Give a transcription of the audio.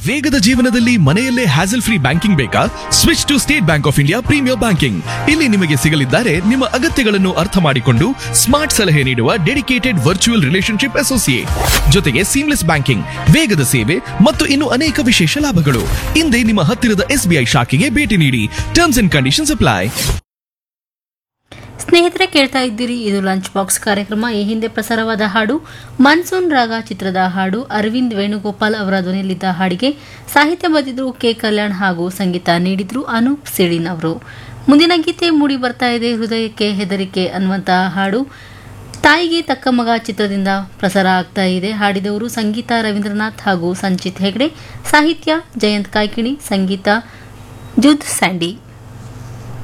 ವೇಗದ ಜೀವನದಲ್ಲಿ ಮನೆಯಲ್ಲೇ ಹ್ಯಾಸಲ್ ಫ್ರೀ ಬ್ಯಾಂಕಿಂಗ್ ಬೇಕಾ switch to State Bank of India premier banking ಇಲ್ಲಿ ನಿಮಗೆ ಸಿಗಲಿದ್ದಾರೆ ನಿಮ್ಮ ಅಗತ್ಯಗಳನ್ನು ಅರ್ಥ ಮಾಡಿಕೊಂಡು ಸ್ಮಾರ್ಟ್ ಸಲಹೆ ನೀಡುವ ಡೆಡಿಕೇಟೆಡ್ ವರ್ಚುವಲ್ ರಿಲೇಶನ್ಶಿಪ್ ಅಸೋಸಿಯೇಟ್ ಜೊತೆಗೆ ಸೀಮ್ಲೆಸ್ ಬ್ಯಾಂಕಿಂಗ್ ವೇಗದ ಸೇವೆ ಮತ್ತು ಇನ್ನು ಅನೇಕ ವಿಶೇಷ ಲಾಭಗಳು ಹಿಂದೆ ನಿಮ್ಮ ಹತ್ತಿರದ ಎಸ್ಬಿಐ ಶಾಖೆಗೆ ಭೇಟಿ ನೀಡಿ ಟರ್ಮ್ಸ್ ಅಂಡ್ ಕಂಡೀಷನ್ಸ್ ಅಪ್ಲೈ ಸ್ನೇಹಿತರೆ ಕೇಳ್ತಾ ಇದ್ದೀರಿ ಇದು ಲಂಚ್ ಬಾಕ್ಸ್ ಕಾರ್ಯಕ್ರಮ ಈ ಹಿಂದೆ ಪ್ರಸಾರವಾದ ಹಾಡು ಮನ್ಸೂನ್ ರಾಗ ಚಿತ್ರದ ಹಾಡು ಅರವಿಂದ್ ವೇಣುಗೋಪಾಲ್ ಅವರ ಧ್ವನಿಯಲ್ಲಿದ್ದ ಹಾಡಿಗೆ ಸಾಹಿತ್ಯ ಬರೆದಿದ್ರು ಕೆ ಕಲ್ಯಾಣ್ ಹಾಗೂ ಸಂಗೀತ ನೀಡಿದ್ರು ಅನೂಪ್ ಸಿಳಿನ್ ಅವರು ಮುಂದಿನ ಗೀತೆ ಮೂಡಿ ಬರ್ತಾ ಇದೆ ಹೃದಯಕ್ಕೆ ಹೆದರಿಕೆ ಅನ್ನುವಂತಹ ಹಾಡು ತಾಯಿಗೆ ತಕ್ಕ ಮಗ ಚಿತ್ರದಿಂದ ಪ್ರಸಾರ ಆಗ್ತಾ ಇದೆ ಹಾಡಿದವರು ಸಂಗೀತ ರವೀಂದ್ರನಾಥ್ ಹಾಗೂ ಸಂಚಿತ್ ಹೆಗ್ಡೆ ಸಾಹಿತ್ಯ ಜಯಂತ್ ಕಾಯ್ಕಿಣಿ ಸಂಗೀತ ಜುದ್ ಸ್ಯಾಂಡಿ